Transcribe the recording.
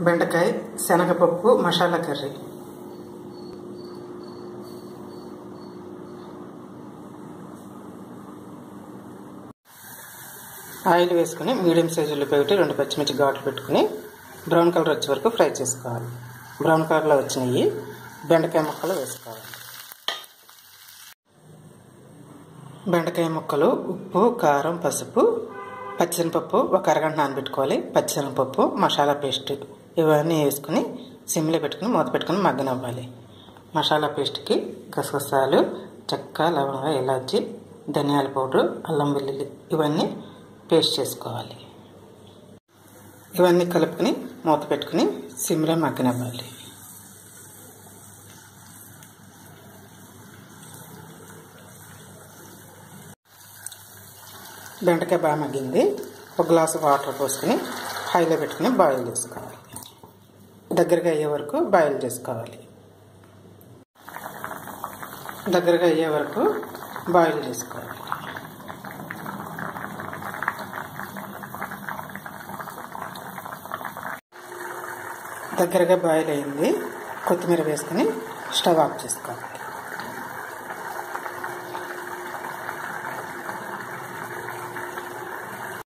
బెండకాయ శనగపప్పు masala curry oil వేసుకుని మీడియం సైజు ఉల్లిపాయ ఒకటి రెండు పచ్చిమిర్చి ఘాట్లు పెట్టుకుని బ్రౌన్ కలర్ వచ్చే వరకు ఫ్రై చేసుకోవాలి బ్రౌన్ కలర్లో వచ్చినాయి బెండకాయ ముక్కలు వేసుకోవాలి బెండకాయ ముక్కలు ఉప్పు కారం పసుపు పచ్చిశనగపప్పు ఒక అరగంట నానబెట్టుకోవాలి పచ్చిశనగపప్పు మసాలా పేస్ట్ ఇవన్నీ వేసుకుని సిమ్లో పెట్టుకుని మూత పెట్టుకుని మగ్గనవ్వాలి మసాలా పేస్ట్కి గసగసాలు చెక్క లవంగ ఇలాచి ధనియాల పౌడర్ అల్లం వెల్లుల్లి ఇవన్నీ పేస్ట్ చేసుకోవాలి ఇవన్నీ కలుపుకొని మూత పెట్టుకుని సిమ్లో మగ్గనవ్వాలి బెండకాయ బాగా మగ్గింది ఒక గ్లాసు వాటర్ పోసుకొని హైలో పెట్టుకుని బాయిల్ చేసుకోవాలి దగ్గరగా అయ్యే వరకు బాయిల్ చేసుకోవాలి దగ్గరగా అయ్యే వరకు బాయిల్ చేసుకోవాలి దగ్గరగా బాయిల్ అయింది కొత్తిమీర వేసుకుని స్టవ్ ఆఫ్ చేసుకోవాలి